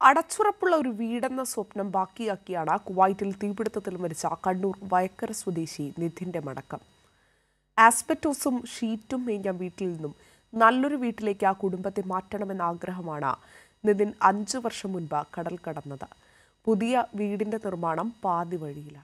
അടച്ചുറപ്പുള്ള ഒരു വീടെന്ന സ്വപ്നം ബാക്കിയാക്കിയാണ് കുവൈറ്റിൽ തീപിടുത്തത്തിൽ മരിച്ച കണ്ണൂർ വയക്കര സ്വദേശി നിധിന്റെ മടക്കം ആസ്പെറ്റോസും ഷീറ്റും മേഞ്ഞ വീട്ടിൽ നിന്നും നല്ലൊരു വീട്ടിലേക്ക് ആ കുടുംബത്തെ മാറ്റണമെന്ന ആഗ്രഹമാണ് നിതിൻ അഞ്ചു വർഷം മുൻപ് കടൽ കടന്നത് പുതിയ വീടിന്റെ നിർമ്മാണം പാതി വഴിയിലാണ്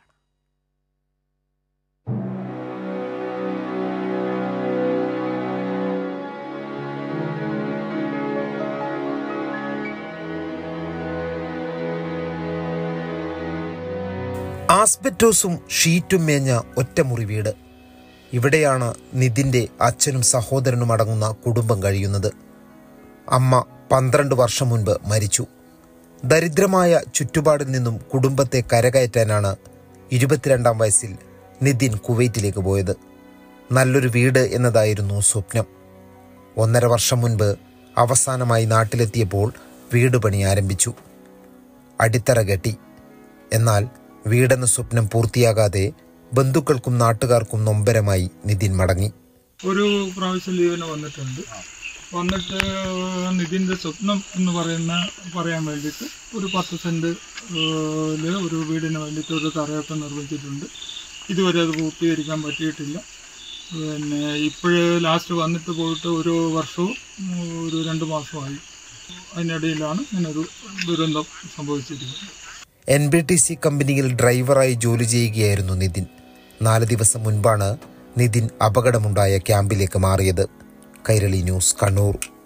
ആസ്ബറ്റോസും ഷീറ്റും മേഞ്ഞ ഒറ്റമുറി വീട് ഇവിടെയാണ് നിതിൻ്റെ അച്ഛനും സഹോദരനും അടങ്ങുന്ന കുടുംബം കഴിയുന്നത് അമ്മ പന്ത്രണ്ട് വർഷം മുൻപ് മരിച്ചു ദരിദ്രമായ ചുറ്റുപാടിൽ നിന്നും കുടുംബത്തെ കരകയറ്റാനാണ് ഇരുപത്തിരണ്ടാം വയസ്സിൽ നിതിൻ കുവൈറ്റിലേക്ക് പോയത് നല്ലൊരു വീട് എന്നതായിരുന്നു സ്വപ്നം ഒന്നര വർഷം മുൻപ് അവസാനമായി നാട്ടിലെത്തിയപ്പോൾ വീട് പണി ആരംഭിച്ചു അടിത്തറ കെട്ടി എന്നാൽ വീടെന്ന സ്വപ്നം പൂർത്തിയാകാതെ ബന്ധുക്കൾക്കും നാട്ടുകാർക്കും നൊമ്പരമായി നിതിൻ മടങ്ങി ഒരു പ്രാവശ്യം ലീവിന് വന്നിട്ടുണ്ട് വന്നിട്ട് നിതിൻ്റെ സ്വപ്നം എന്ന് പറയുന്ന പറയാൻ വേണ്ടിയിട്ട് ഒരു പത്ത് സെൻറ്റ് ല് ഒരു വീടിന് വേണ്ടിയിട്ട് ഒരു തറയൊക്കെ നിർമ്മിച്ചിട്ടുണ്ട് ഇതുവരെ അത് പൂർത്തീകരിക്കാൻ പറ്റിയിട്ടില്ല പിന്നെ ഇപ്പോഴ് ലാസ്റ്റ് വന്നിട്ട് പോയിട്ട് ഒരു വർഷവും ഒരു രണ്ട് മാസമായി അതിനിടയിലാണ് ഇങ്ങനൊരു ദുരന്തം സംഭവിച്ചിരിക്കുന്നത് എൻ ബി ടി സി കമ്പനിയിൽ ഡ്രൈവറായി ജോലി ചെയ്യുകയായിരുന്നു നിതിൻ നാല് ദിവസം മുൻപാണ് നിതിൻ അപകടമുണ്ടായ ക്യാമ്പിലേക്ക് മാറിയത് കൈരളി ന്യൂസ് കണ്ണൂർ